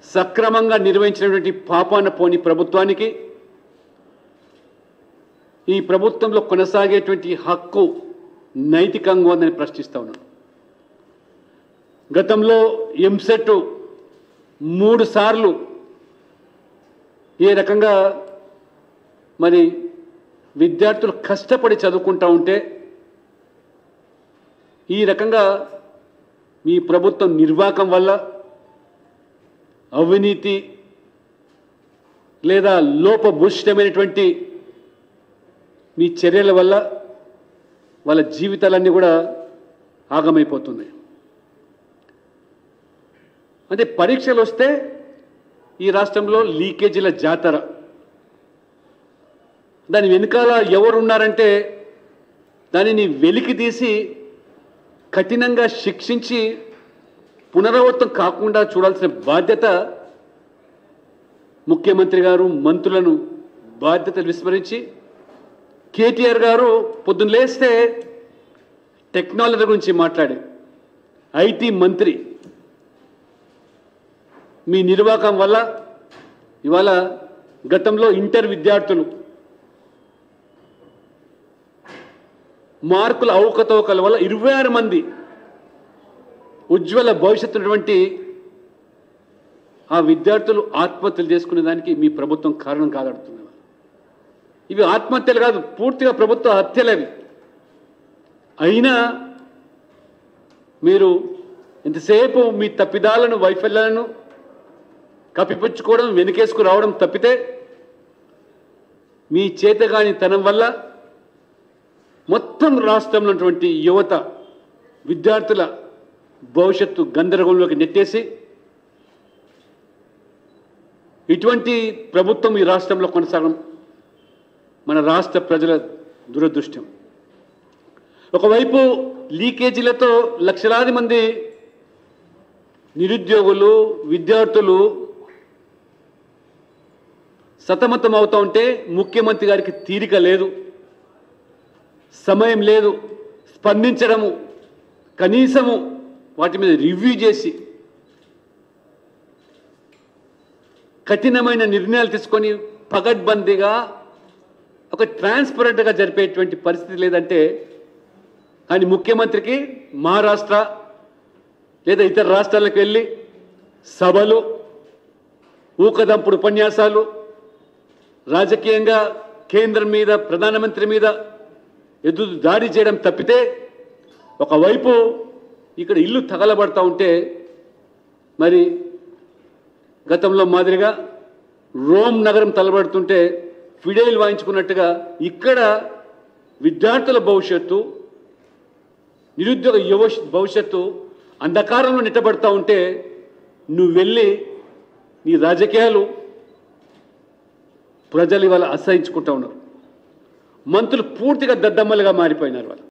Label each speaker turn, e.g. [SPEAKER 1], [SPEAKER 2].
[SPEAKER 1] సక్రమంగా నిర్వహించినటువంటి పాపాన పోని ప్రభుత్వానికి ఈ ప్రభుత్వంలో కొనసాగేటువంటి హక్కు నైతికంగా ఉందని ప్రశ్నిస్తా ఉన్నాను గతంలో ఎంసెట్ మూడు సార్లు ఏ రకంగా మరి విద్యార్థులు కష్టపడి చదువుకుంటా ఉంటే ఈ రకంగా మీ ప్రభుత్వం నిర్వాకం వల్ల అవినీతి లేదా లోపభూషితమైనటువంటి మీ చర్యల వల్ల వాళ్ళ జీవితాలన్నీ కూడా ఆగమైపోతున్నాయి అంటే పరీక్షలు వస్తే ఈ రాష్ట్రంలో లీకేజీల జాతర దాని వెనుకాల ఎవరు ఉన్నారంటే దానిని వెలికి తీసి కఠినంగా శిక్షించి పునరావృతం కాకుండా చూడాల్సిన బాధ్యత ముఖ్యమంత్రి గారు మంత్రులను బాధ్యతలు విస్మరించి కేటీఆర్ గారు పొద్దున్న లేస్తే టెక్నాలజీ గురించి మాట్లాడే ఐటీ మంత్రి మీ నిర్వాహకం వల్ల ఇవాళ గతంలో ఇంటర్ విద్యార్థులు మార్కుల అవకతవకల వల్ల ఇరవై ఆరు మంది ఉజ్వల భవిష్యత్తు ఉన్నటువంటి ఆ విద్యార్థులు ఆత్మహత్యలు చేసుకునే దానికి మీ ప్రభుత్వం కారణం కాదడుతున్నారు ఇవి ఆత్మహత్యలు కాదు పూర్తిగా ప్రభుత్వ హత్యలు అవి అయినా మీరు ఎంతసేపు మీ తప్పిదాలను వైఫల్యాలను కప్పిపుచ్చుకోవడం వెనుకేసుకు రావడం తప్పితే మీ చేతగాని తనం వల్ల మొత్తం రాష్ట్రంలో ఉన్నటువంటి యువత విద్యార్థుల భవిష్యత్తు గందరగోళంలోకి నెట్టేసి ఇటువంటి ప్రభుత్వం ఈ రాష్ట్రంలో కొనసాగడం మన రాష్ట్ర ప్రజల దురదృష్టం ఒకవైపు లీకేజీలతో లక్షలాది మంది నిరుద్యోగులు విద్యార్థులు సతమతం అవుతూ ఉంటే ముఖ్యమంత్రి గారికి తీరిక లేదు సమయం లేదు స్పందించడము కనీసము వాటి మీద రివ్యూ చేసి కఠినమైన నిర్ణయాలు తీసుకొని పగడ్బందీగా ఒక ట్రాన్స్పరెంట్గా జరిపేటువంటి పరిస్థితి లేదంటే కానీ ముఖ్యమంత్రికి మహారాష్ట్ర లేదా ఇతర రాష్ట్రాలకు వెళ్ళి సభలు ఊకదంపుడు ఉపన్యాసాలు రాజకీయంగా కేంద్రం మీద ప్రధానమంత్రి మీద ఎదురు దాడి చేయడం తప్పితే ఒకవైపు ఇక్కడ ఇల్లు తగలబడతా ఉంటే మరి గతంలో మాదిరిగా రోమ్ నగరం తలబడుతుంటే ఫిడైల్ వాయించుకున్నట్టుగా ఇక్కడ విద్యార్థుల భవిష్యత్తు నిరుద్యోగ యువ భవిష్యత్తు అంధకారంలో నెట్టబడతా ఉంటే నువ్వు వెళ్ళి నీ రాజకీయాలు ప్రజలు ఇవాళ అసహించుకుంటా ఉన్నారు మంత్రులు పూర్తిగా దద్దమ్మలుగా మారిపోయినారు వాళ్ళు